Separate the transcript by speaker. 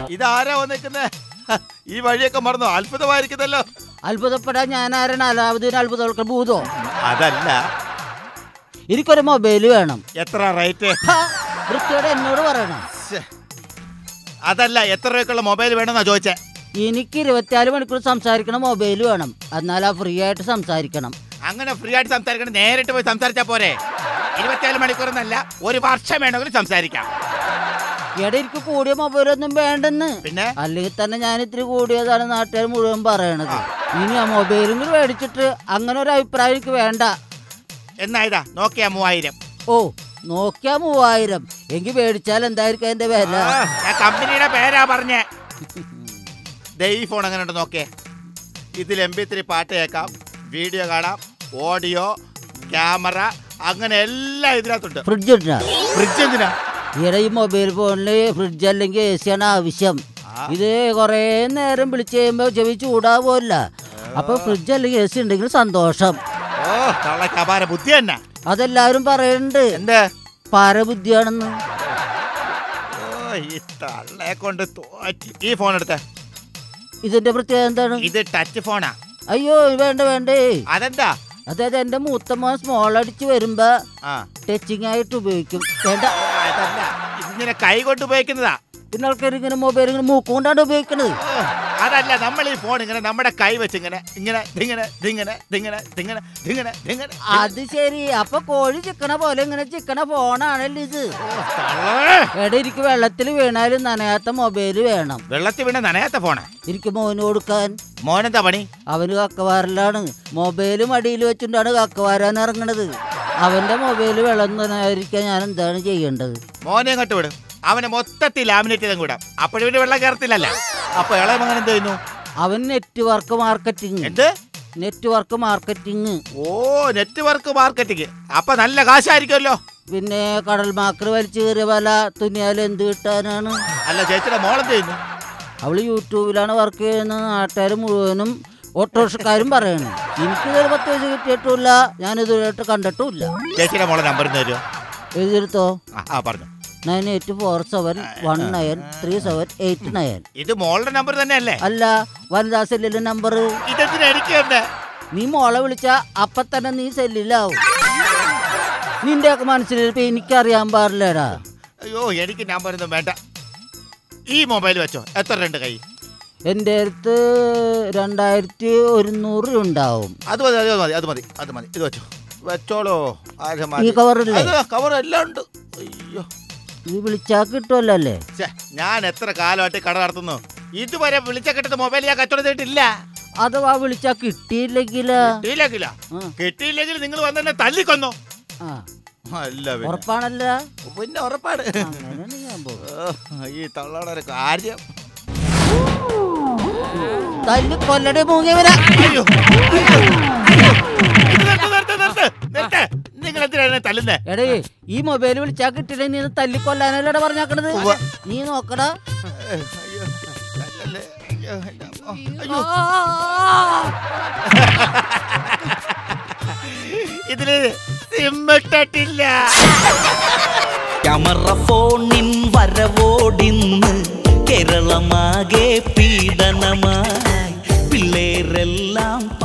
Speaker 1: ഇതാരാ വന്നിരിക്കുന്നേ ഈ വഴിയൊക്കെ മറന്നു അത്ഭുതമായിരിക്കുന്നല്ലോ
Speaker 2: അത്ഭുതപ്പെടാൻ ഞാൻ ആരാണ് അലാവുദ്ദീൻ അത്ഭുതങ്ങൾക്ക് ഭൂതോ
Speaker 1: അതല്ല
Speaker 2: എനിക്കൊരു മൊബൈൽ വേണം
Speaker 1: എത്ര റേറ്റ്
Speaker 2: ഹാ, വൃത്തിയോടെ എന്നോട് പറയണം
Speaker 1: ശ്ശെ. അതല്ല എത്ര രൂപയ്ക്കുള്ള മൊബൈൽ വേണമെന്നാ ചോദിച്ചേ
Speaker 2: എനിക്ക് ഇരുപത്തിനാല് മണിക്കൂർ സംസാരിക്കണ മൊബൈൽ വേണം എന്നാലാ ഫ്രീ ആയിട്ട് സംസാരിക്കണം
Speaker 1: അങ്ങനെ ഫ്രീ ആയിട്ട് സംസാരിക്കണം നേരിട്ട് പോയി സംസാരിച്ചാ പോരെ ഇരുപത്തിനാല് മണിക്കൂർ എന്നല്ല ഒരു വർഷം വേണമെങ്കിലും സംസാരിക്കാം
Speaker 2: എടാ എനിക്ക് കൂടിയ മൊബൈലൊന്നും വേണ്ടെന്ന്
Speaker 1: പിന്നെ
Speaker 2: അല്ലെങ്കിൽ തന്നെ ഞാൻ ഇത്തിരി കൂടിയതാണ് നാട്ടുകാർ മുഴുവൻ പറയണത് ഇനി ആ മൊബൈലും കൂടി മേടിച്ചിട്ട് അങ്ങനെ ഒരു അഭിപ്രായം എനിക്ക് വേണ്ട
Speaker 1: എന്നാ ഇതാ നോക്കിയാ മൂവായിരം
Speaker 2: ഓ നോക്കിയാ മൂവായിരം എങ്കിൽ മേടിച്ചാൽ എന്തായിരിക്കും അതിന്റെ വില
Speaker 1: ആ, ഞാൻ കമ്പനിയുടെ പേരാ പറഞ്ഞേ ദേ ഈ ഫോൺ എങ്ങനെ ഉണ്ട് നോക്കേ ഇതിൽ എം ബി ത്രീ പാട്ട് കേൾക്കാം വീഡിയോ കാണാം ഓഡിയോ ക്യാമറ അങ്ങനെ എല്ലാം ഇതിനകത്തുണ്ട്
Speaker 2: ഫ്രിഡ്ജ് ഇട്ടാ
Speaker 1: ഫ്രിഡ്ജ് എന്തിനാ
Speaker 2: ഈടെ ഈ മൊബൈൽ ഫോണിൽ ഫ്രിഡ്ജ് അല്ലെങ്കിൽ എ സിയാണ് ആവശ്യം
Speaker 1: ആ.
Speaker 2: ഇത് കുറേ നേരം വിളിച്ച് കഴിയുമ്പോൾ ചെവി ചൂടാവുമല്ല അപ്പൊ ഫ്രിഡ്ജ് അല്ലെങ്കിൽ എ സി ഉണ്ടെങ്കിൽ സന്തോഷം
Speaker 1: ഓ തള്ളക്ക് അപാര ബുദ്ധി തന്നെ
Speaker 2: അതെല്ലാവരും പറയുന്നുണ്ട്
Speaker 1: എന്ത്
Speaker 2: പാരബുദ്ധിയാണെന്ന്
Speaker 1: ഓ ഈ തള്ളയെ കൊണ്ട് തോറ്റി ഈ ഫോൺ എടുത്തേ
Speaker 2: ഇതിന്റെ പ്രത്യേകത എന്താണ്
Speaker 1: ഇത് ടച്ച് ഫോണാ
Speaker 2: അയ്യോ വേണ്ട വേണ്ടേ
Speaker 1: അതെന്താ
Speaker 2: അതായത് എന്റെ മൂത്ത മോൻ സ്മോൾ അടിച്ച് വരുമ്പോ
Speaker 1: ആ
Speaker 2: ടച്ചിങ് ആയിട്ട് ഉപയോഗിക്കും വേണ്ട
Speaker 1: അതല്ല ഇതിങ്ങനെ കൈ കൊണ്ട് ഉപയോഗിക്കുന്നതാ
Speaker 2: പിന്നെ ആൾക്കാർ ഇങ്ങനെ മൊബൈൽ ഇങ്ങനെ മൂക്കുകൊണ്ടാണ് ഉപയോഗിക്കണത്
Speaker 1: ഓ, അതല്ല നമ്മൾ ഈ ഫോൺ ഇങ്ങനെ നമ്മുടെ കൈ വെച്ച് ഇങ്ങനെ ഇങ്ങനെ ദിങ്ങനെ ദിങ്ങനെ ദിങ്ങനെ ദിങ്ങനെ ദിങ്ങനെ ദിങ്ങനെ
Speaker 2: അത് ശരി അപ്പൊ കോഴി ചിക്കണ പോലെ ഇങ്ങനെ ചിക്കണ ഫോണാണല്ലോ ഇത്
Speaker 1: തള്ളേ.
Speaker 2: എടാ എനിക്ക് വെള്ളത്തിൽ വീണാലും നനയാത്ത മൊബൈൽ വേണം
Speaker 1: വെള്ളത്തിൽ വീണ നനയാത്ത ഫോണാ
Speaker 2: എനിക്ക് മോന് കൊടുക്കാൻ
Speaker 1: മോനെന്താ പണി
Speaker 2: അവന് കക്കവാറിലാണ് മൊബൈൽ മടിയിൽ വെച്ചിട്ടാണ് കക്കവാരാൻ ഇറങ്ങണത് അവന്റെ മൊബൈൽ വെള്ളം നനയാതിരിക്കാൻ ഞാൻ എന്താണ് ചെയ്യേണ്ടത്
Speaker 1: മോനെ അങ്ങോട്ട് വിടും അവനെ മൊത്തത്തിൽ ലാമിനേറ്റ് ചെയ്തും കൂടാം അപ്പോഴും ഇവിടെ വെള്ളം കയറത്തില്ലല്ല അപ്പൊ ഇളയം അങ്ങനെ എന്ത് ചെയ്യുന്നു
Speaker 2: അവൻ നെറ്റ്വർക്ക് മാർക്കറ്റിംഗ്
Speaker 1: എന്ത്
Speaker 2: network marketing
Speaker 1: oh network marketing അപ്പൊ നല്ല കാശായിരിക്കുമല്ലോ
Speaker 2: പിന്നെ കടൽ മാക്കർ വലിച്ചു കയറിയ പല തുന്നിയാൽ എന്ത് കിട്ടാനാണ്
Speaker 1: അല്ല ചേച്ചിയുടെ മോളെന്ത് ചെയ്യുന്നു
Speaker 2: അവള് യൂട്യൂബിലാണ് വർക്ക് ചെയ്യുന്നത് നാട്ടുകാർ മുഴുവനും ഓട്ടോറിക്ഷക്കാരും പറയണു എനിക്കിതൊരു പത്ത് വയസ്സ് കിട്ടിയിട്ടുമില്ല ഞാൻ ഇതുവരെയായിട്ട് കണ്ടിട്ടുമില്ല
Speaker 1: ചേച്ചിയുടെ മോളെ നമ്പർ തരുമോ
Speaker 2: എഴുതിയെടുത്തോ
Speaker 1: ആ, ആ പറഞ്ഞു
Speaker 2: nine eight four seven one nine three seven eight nine
Speaker 1: ഇത് മോളുടെ നമ്പർ തന്നെയല്ലേ
Speaker 2: അല്ല വനിതാ സെല്ലിലെ നമ്പർ
Speaker 1: ഇതെന്തിനാ എനിക്ക് തന്നെ
Speaker 2: നീ മോളെ വിളിച്ച അപ്പൊ തന്നെ നീ സെല്ലിലാവും നിന്റെ ഒക്കെ മനസ്സിലിപ്പോ എനിക്കറിയാൻ പാടില്ലടാ
Speaker 1: അയ്യോ എനിക്ക് നമ്പർ ഒന്നും വേണ്ട ഈ മൊബൈൽ വെച്ചോ എത്ര രണ്ട് കൈ
Speaker 2: എൻ്റെ അടുത്ത് രണ്ടായിരത്തി ഒരുന്നൂറ് ഉണ്ടാവും
Speaker 1: അത് മതി അത് മതി അത് മതി അത് മതി ഇത് വെച്ചോ വെച്ചോളോ ആരെ
Speaker 2: ഈ
Speaker 1: മതി
Speaker 2: കവറില്ലേ
Speaker 1: കവർ എല്ലാം ഉണ്ട് അയ്യോ
Speaker 2: ഇത് വിളിച്ചാ കിട്ടുമല്ലോ അല്ലേ
Speaker 1: ഛെ, ഞാൻ എത്ര കാലമായിട്ട് കട നടത്തുന്നു ഇതുവരെ വിളിച്ച കിട്ടുന്ന മൊബൈൽ ഞാൻ കച്ചവടം ചെയ്തിട്ടില്ല
Speaker 2: അഥവാ വിളിച്ചാ കിട്ടിയില്ലെങ്കിൽ
Speaker 1: കിട്ടിയില്ലെങ്കില കിട്ടിയില്ലെങ്കിൽ നിങ്ങൾ വന്നെ തല്ലിക്കൊന്നോ അല്ല പിന്നെ.
Speaker 2: ഉറപ്പാണല്ല
Speaker 1: പിന്നെ ഉറപ്പാണ്
Speaker 2: അങ്ങനെയാണ് ഞാൻ പോകും
Speaker 1: ഓ, ഈ തള്ളയുടെ ഒരു കാര്യം
Speaker 2: തല്ലി കൊല്ലടെ മൂങ്ങിയവരാ
Speaker 1: അയ്യോ അയ്യോ, അയ്യോ. ഇത് നിർത്ത്, നിർത്ത്, നിർത്ത്, നിർത്ത്. നിങ്ങൾ എന്തിനാണ് എന്നെ തല്ലുന്നേ
Speaker 2: എടേ ഈ മൊബൈൽ വിളിച്ചാ കിട്ടില്ല നീ ഇത് തല്ലിക്കൊല്ലാനല്ലേ പറഞ്ഞാക്കണത്
Speaker 1: ഉവ്വ.
Speaker 2: നീ നോക്കടാ
Speaker 1: അയ്യോ തല്ലല്ലേ. അയ്യോ, എൻ്റെ അമ്മ. അയ്യോ ഇതില് സിമ്മിട്ടിട്ടില്ല
Speaker 3: ക്യാമറ ഫോണിൻ വരവോടിന്ന് കേരളമാകെ പീഡനമായി പിള്ളേരെല്ലാം